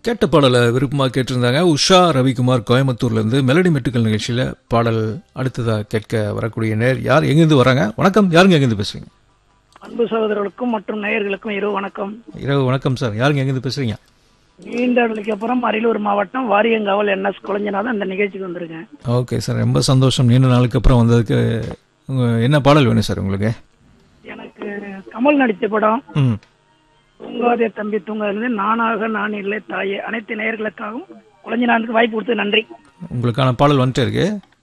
கேட்ட பாடலை விருப்பமாக கேட்டிருந்தாங்க உஷா ரவிக்குமார் கோயம்புத்தூர்லேருந்து மெலடி மெட்டுக்கள் நிகழ்ச்சியில் பாடல் அடுத்ததாக கேட்க வரக்கூடிய நேர் யார் எங்கேருந்து வராங்க வணக்கம் யாருங்க எங்கேருந்து பேசுறீங்க அன்பு சகோதரர்களுக்கும் மற்றும் நேயர்களுக்கும் இரவு வணக்கம் இரவு வணக்கம் சார் யாருங்க எங்கேருந்து பேசுறீங்க நீண்ட நாளுக்கு அப்புறம் அரியலூர் மாவட்டம் வாரியங்காவல் என்எஸ் குழஞ்சநாதன் இந்த நிகழ்ச்சிக்கு வந்திருக்கேன் ஓகே சார் ரொம்ப சந்தோஷம் நீண்ட நாளுக்கு அப்புறம் வந்ததுக்கு உங்க என்ன பாடல் வேணும் சார் உங்களுக்கு எனக்கு கமல் நடித்த படம் ம் தூங்காதே தம்பி தூங்காதே நானாக நான் இல்லை தாயே அனைத்து நேயர்களுக்காகவும் குழஞ்சநாதனுக்கு வாய்ப்பு கொடுத்து நன்றி உங்களுக்கான பாடல் வந்துட்டே இருக்கு